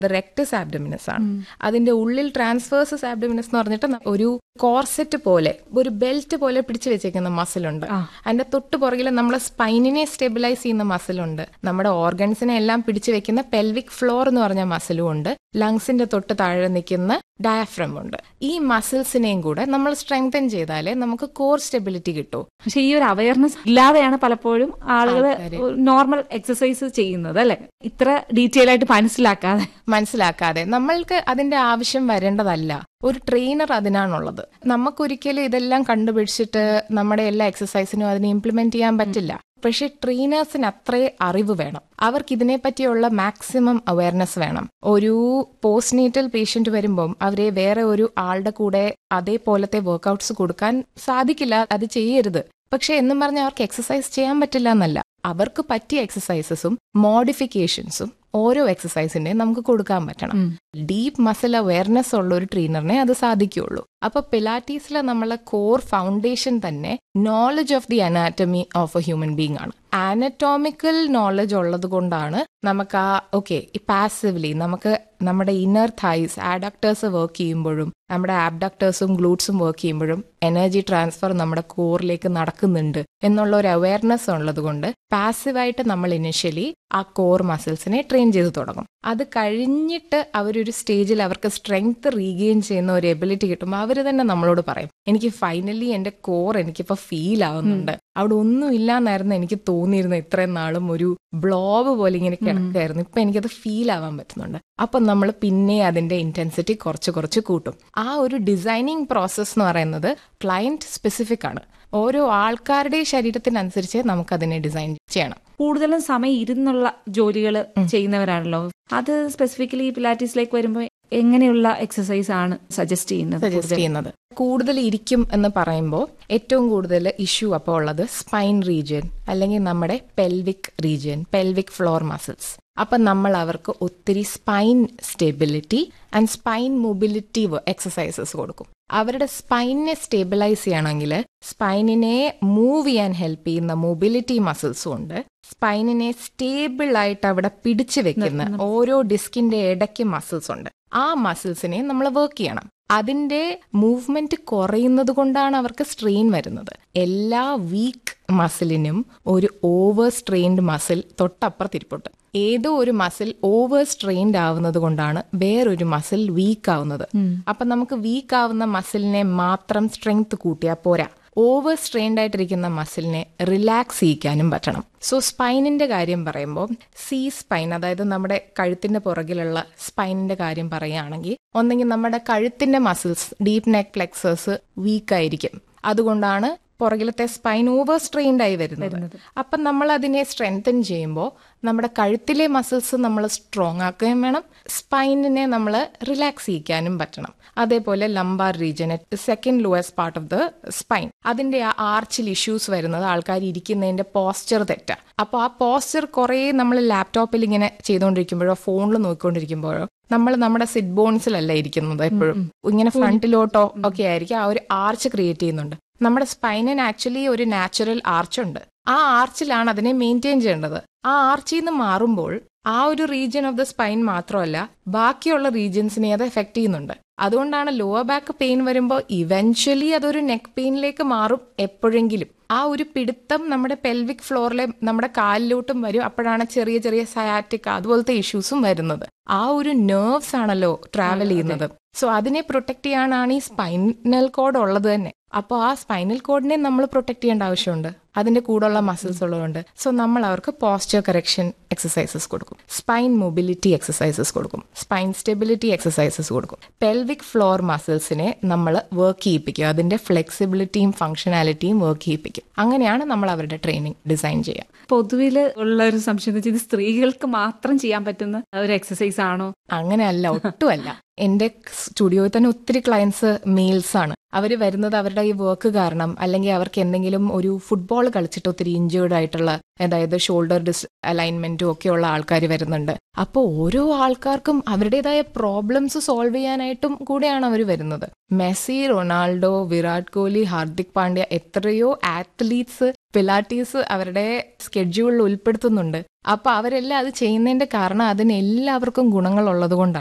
rectus ആബ്ഡമിനസ് ആണ് അതിന്റെ ഉള്ളിൽ ട്രാൻസ്വേഴ്സസ് ആബ്ഡമിനസ് എന്ന് പറഞ്ഞിട്ട് ന- ഒരു കോർസെറ്റ് പോലെ ഒരു ബെൽറ്റ് പോലെ പിടിച്ചു വെച്ചേക്കുന്ന മസിൽ ഉണ്ട് അതിന്റെ തൊട്ട് പുറകിൽ നമ്മളെ സ്പൈനിനെ സ്റ്റെബിലൈസ് ചെയ്യുന്ന മസിൽ ഉണ്ട് നമ്മുടെ ഓർഗൻസിനെ എല്ലാം പിടിച്ചു വെക്കുന്ന പെൽവിക് ഫ്ലോർ എന്ന് പറഞ്ഞ മസിലും ഉണ്ട് ലങ്സിന്റെ തൊട്ട് താഴെ നിൽക്കുന്ന ഡയഫ്രം ഉണ്ട് ഈ മസിൽസിനെയും കൂടെ നമ്മൾ സ്ട്രെങ്തൻ ചെയ്താലേ നമുക്ക് കോർ സ്റ്റെബിലിറ്റി കിട്ടൂ പക്ഷെ ഈ ഒരു അവയർനെസ് ഇല്ലാതെയാണ് പലപ്പോഴും ആളുകൾ നോർമൽ എക്സസൈസ് ചെയ്യുന്നത് അല്ലെ ഇത്ര ഡീറ്റെയിൽ ആയിട്ട് മനസ്സിലാക്കാതെ മനസ്സിലാക്കാതെ നമ്മൾക്ക് അതിന്റെ ആവശ്യം വരേണ്ടതല്ല ഒരു ട്രെയിനർ അതിനാണുള്ളത് നമുക്കൊരിക്കലും ഇതെല്ലാം കണ്ടുപിടിച്ചിട്ട് നമ്മുടെ എല്ലാ എക്സസൈസിനും അതിനെ ഇംപ്ലിമെന്റ് ചെയ്യാൻ പറ്റില്ല പക്ഷെ ട്രെയിനേഴ്സിന് അത്രേ അറിവ് വേണം അവർക്ക് ഇതിനെ പറ്റിയുള്ള മാക്സിമം അവയർനെസ് വേണം ഒരു പോസ്റ്റ് നീറ്റൽ പേഷ്യന്റ് വരുമ്പം അവരെ വേറെ ഒരു ആളുടെ കൂടെ അതേപോലത്തെ വർക്കൗട്ട്സ് കൊടുക്കാൻ സാധിക്കില്ല അത് ചെയ്യരുത് പക്ഷെ എന്നും പറഞ്ഞ് അവർക്ക് എക്സസൈസ് ചെയ്യാൻ പറ്റില്ല എന്നല്ല അവർക്ക് പറ്റിയ എക്സസൈസസും മോഡിഫിക്കേഷൻസും ഓരോ എക്സസൈസിന്റെയും നമുക്ക് കൊടുക്കാൻ പറ്റണം ഡീപ്പ് മസിൽ അവയർനെസ് ഉള്ള ഒരു ട്രെയിനറിനെ അത് സാധിക്കുകയുള്ളൂ അപ്പൊ പിലാറ്റീസിലെ നമ്മളെ കോർ ഫൗണ്ടേഷൻ തന്നെ knowledge of the anatomy of a human being ആണ് ആനറ്റോമിക്കൽ നോളജ് ഉള്ളത് കൊണ്ടാണ് നമുക്ക് ആ ഓക്കെ പാസീവ്ലി നമുക്ക് നമ്മുടെ ഇന്നർ തൈസ് ആഡക്ടേഴ്സ് വർക്ക് ചെയ്യുമ്പോഴും നമ്മുടെ ആബ്ഡക്ടേഴ്സും ഗ്ലൂട്ട്സും വർക്ക് ചെയ്യുമ്പോഴും എനർജി ട്രാൻസ്ഫർ നമ്മുടെ കോറിലേക്ക് നടക്കുന്നുണ്ട് എന്നുള്ള ഒരു അവയർനെസ് ഉള്ളത് കൊണ്ട് പാസീവായിട്ട് നമ്മൾ ഇനിഷ്യലി ആ കോർ മസിൽസിനെ ട്രെയിൻ ചെയ്ത് തുടങ്ങും അത് കഴിഞ്ഞിട്ട് അവരൊരു സ്റ്റേജിൽ അവർക്ക് സ്ട്രെങ്ത് റീഗെയിൻ ചെയ്യുന്ന ഒരു എബിലിറ്റി കിട്ടുമ്പോൾ അവർ തന്നെ നമ്മളോട് പറയും എനിക്ക് ഫൈനലി എന്റെ കോർ എനിക്കിപ്പോ ഫീൽ ആവുന്നുണ്ട് അവിടെ ഒന്നും ഇല്ലാന്നായിരുന്നു എനിക്ക് തോന്നിയിരുന്നത് ഇത്രയും നാളും ഒരു ബ്ലോബ് പോലെ ഇങ്ങനെ കിടക്കായിരുന്നു ഇപ്പൊ എനിക്കത് ഫീൽ ആവാൻ പറ്റുന്നുണ്ട് അപ്പൊ നമ്മൾ പിന്നെ അതിന്റെ ഇന്റൻസിറ്റി കുറച്ച് കുറച്ച് കൂട്ടും ആ ഒരു ഡിസൈനിങ് പ്രോസസ് എന്ന് പറയുന്നത് ക്ലയന്റ് സ്പെസിഫിക് ആണ് ഓരോ ആൾക്കാരുടെ ശരീരത്തിനനുസരിച്ച് നമുക്ക് അതിനെ ഡിസൈൻ ചെയ്യണം കൂടുതലും സമയം ഇരുന്നുള്ള ജോലികൾ ചെയ്യുന്നവരാണല്ലോ അത് സ്പെസിഫിക്കലി പിലാറ്റീസിലേക്ക് വരുമ്പോൾ എങ്ങനെയുള്ള എക്സസൈസ് ആണ് സജസ്റ്റ് ചെയ്യുന്നത് സജസ്റ്റ് ചെയ്യുന്നത് കൂടുതൽ ഇരിക്കും എന്ന് പറയുമ്പോൾ ഏറ്റവും കൂടുതൽ ഇഷ്യൂ അപ്പോൾ ഉള്ളത് സ്പൈൻ റീജിയൻ അല്ലെങ്കിൽ നമ്മുടെ pelvic region pelvic floor muscles അപ്പൊ നമ്മൾ അവർക്ക് ഒത്തിരി spine stability and spine mobility exercises കൊടുക്കും അവരുടെ സ്പൈനിനെ സ്റ്റേബിലൈസ് ചെയ്യണമെങ്കിൽ സ്പൈനിനെ മൂവ് ചെയ്യാൻ ഹെൽപ്പ് ചെയ്യുന്ന മൊബിലിറ്റി മസിൽസും ഉണ്ട് സ്പൈനിനെ സ്റ്റേബിൾ ആയിട്ട് അവിടെ പിടിച്ചു വെക്കുന്ന ഓരോ ഡിസ്കിന്റെ ഇടയ്ക്ക് മസിൽസ് ഉണ്ട് ആ മസിൽസിനെ നമ്മൾ വർക്ക് ചെയ്യണം അതിന്റെ മൂവ്മെന്റ് കുറയുന്നത് കൊണ്ടാണ് അവർക്ക് സ്ട്രെയിൻ വരുന്നത് എല്ലാ വീക്ക് മസിലിനും ഒരു ഓവർ സ്ട്രെയിൻഡ് മസിൽ തൊട്ടപ്പുറത്തിരിപ്പുണ്ട് ഏതോ ഒരു മസിൽ ഓവർ സ്ട്രെയിൻഡ് ആവുന്നത് കൊണ്ടാണ് വേറൊരു മസിൽ വീക്ക് ആവുന്നത് അപ്പൊ നമുക്ക് വീക്ക് ആവുന്ന മസിലിനെ മാത്രം സ്ട്രെങ്ത് കൂട്ടിയാൽ പോരാ ഓവർ സ്ട്രെയിൻഡ് ആയിട്ടിരിക്കുന്ന മസിലിനെ റിലാക്സ് ചെയ്യിക്കാനും പറ്റണം സോ സ്പൈനിന്റെ കാര്യം പറയുമ്പോൾ സി സ്പൈൻ അതായത് നമ്മുടെ കഴുത്തിന്റെ പുറകിലുള്ള സ്പൈനിന്റെ കാര്യം പറയുകയാണെങ്കിൽ ഒന്നെങ്കിൽ നമ്മുടെ കഴുത്തിന്റെ muscles deep neck flexors weak ആയിരിക്കും അതുകൊണ്ടാണ് പുറകിലത്തെ സ്പൈൻ ഓവർ സ്ട്രെയിൻഡ് ആയി വരുന്നത് അപ്പം നമ്മൾ അതിനെ സ്ട്രെങ്തൻ ചെയ്യുമ്പോൾ നമ്മുടെ കഴുത്തിലെ മസിൽസ് നമ്മൾ സ്ട്രോങ് ആക്കുകയും വേണം സ്പൈനിനെ നമ്മൾ റിലാക്സ് ചെയ്യിക്കാനും പറ്റണം അതേപോലെ lumbar region second lowest part of the spine അതിന്റെ ആ ആർച്ചിൽ ഇഷ്യൂസ് വരുന്നത് ആൾക്കാർ ഇരിക്കുന്നതിന്റെ പോസ്ചർ തെറ്റാ അപ്പോൾ ആ പോസ്ചർ കുറേ നമ്മൾ ലാപ്ടോപ്പിൽ ഇങ്ങനെ ചെയ്തുകൊണ്ടിരിക്കുമ്പോഴോ ഫോണിൽ നോക്കിക്കൊണ്ടിരിക്കുമ്പോഴോ നമ്മൾ നമ്മുടെ സിറ്റ് ബോൺസിലല്ല ഇരിക്കുന്നത് എപ്പോഴും ഇങ്ങനെ ഫ്രണ്ടിലോട്ടോ ഒക്കെ ആയിരിക്കും ആ ഒരു ആർച്ച് ക്രിയേറ്റ് ചെയ്യുന്നുണ്ട് നമ്മുടെ സ്പൈനിന് ആക്ച്വലി ഒരു നാച്ചുറൽ ആർച്ച് ഉണ്ട് ആ ആർച്ചിലാണ് അതിനെ മെയിൻറ്റെയിൻ ചെയ്യേണ്ടത് ആ ആർച്ചിൽ നിന്ന് മാറുമ്പോൾ ആ ഒരു റീജിയൻ ഓഫ് ദ സ്പൈൻ മാത്രമല്ല ബാക്കിയുള്ള റീജിയൻസിനെ അത് എഫക്ട് ചെയ്യുന്നുണ്ട് അതുകൊണ്ടാണ് ലോവർ ബാക്ക് പെയിൻ വരുമ്പോൾ ഇവൻച്വലി അതൊരു നെക്ക് പെയിനിലേക്ക് മാറും എപ്പോഴെങ്കിലും ആ ഒരു പിടുത്തം നമ്മുടെ പെൽവിക് ഫ്ലോറിലെ നമ്മുടെ കാലിലോട്ടും വരും അപ്പോഴാണ് ചെറിയ ചെറിയ സയാറ്റിക് അതുപോലത്തെ ഇഷ്യൂസും വരുന്നത് ആ ഒരു നെർവ്സ് ആണല്ലോ ട്രാവൽ ചെയ്യുന്നത് സോ അതിനെ പ്രൊട്ടക്ട് ചെയ്യാനാണ് ഈ സ്പൈനൽ കോഡ് ഉള്ളത് തന്നെ അപ്പോൾ ആ സ്പൈനൽ കോഡിനെ നമ്മൾ പ്രൊട്ടക്ട് ചെയ്യേണ്ട ആവശ്യമുണ്ട് അതിന്റെ കൂടെയുള്ള മസിൽസ് ഉള്ളതുകൊണ്ട് സോ നമ്മൾ അവർക്ക് പോസ്ചർ കറക്ഷൻ എക്സസൈസസ് കൊടുക്കും സ്പൈൻ മൊബിലിറ്റി എക്സസൈസസ് കൊടുക്കും സ്പൈൻ സ്റ്റെബിലിറ്റി എക്സസൈസസ് കൊടുക്കും പെൽവിക് ഫ്ലോർ മസിൽസിനെ നമ്മൾ വർക്ക് ചെയ്യിപ്പിക്കും അതിന്റെ ഫ്ലെക്സിബിലിറ്റിയും ഫംഗ്ഷനാലിറ്റിയും വർക്ക് ചെയ്യിപ്പിക്കും അങ്ങനെയാണ് നമ്മൾ അവരുടെ ട്രെയിനിങ് ഡിസൈൻ ചെയ്യുക പൊതുവിൽ ഉള്ള ഒരു സംശയം എന്ന് വെച്ചാൽ ഇത് സ്ത്രീകൾക്ക് മാത്രം ചെയ്യാൻ പറ്റുന്ന ഒരു എക്സസൈസ് ആണോ അങ്ങനെയല്ല ഒട്ടുമല്ല എന്റെ സ്റ്റുഡിയോയിൽ തന്നെ ഒത്തിരി ക്ലയൻസ് മെയിൽസ് ആണ് അവർ വരുന്നത് അവരുടെ ഈ വർക്ക് കാരണം അല്ലെങ്കിൽ അവർക്ക് എന്തെങ്കിലും ഒരു ഫുട്ബോൾ കളിച്ചിട്ട് ഒത്തിരി ഇഞ്ചേർഡ് ആയിട്ടുള്ള അതായത് ഷോൾഡർ ഡിസ് അലൈൻമെന്റും ഒക്കെയുള്ള ആൾക്കാർ വരുന്നുണ്ട് അപ്പോൾ ഓരോ ആൾക്കാർക്കും അവരുടേതായ പ്രോബ്ലംസ് സോൾവ് ചെയ്യാനായിട്ടും കൂടെയാണ് അവർ വരുന്നത് മെസ്സി റൊണാൾഡോ വിരാട് കോഹ്ലി ഹാർദിക് പാണ്ഡ്യ എത്രയോ ആത്ലീറ്റ്സ് പിലാറ്റീസ് അവരുടെ സ്കെഡ്യൂളിൽ ഉൾപ്പെടുത്തുന്നുണ്ട് അപ്പൊ അവരെല്ലാം അത് ചെയ്യുന്നതിന്റെ കാരണം അതിന് എല്ലാവർക്കും ഗുണങ്ങൾ ഉള്ളത് കൊണ്ടാണ്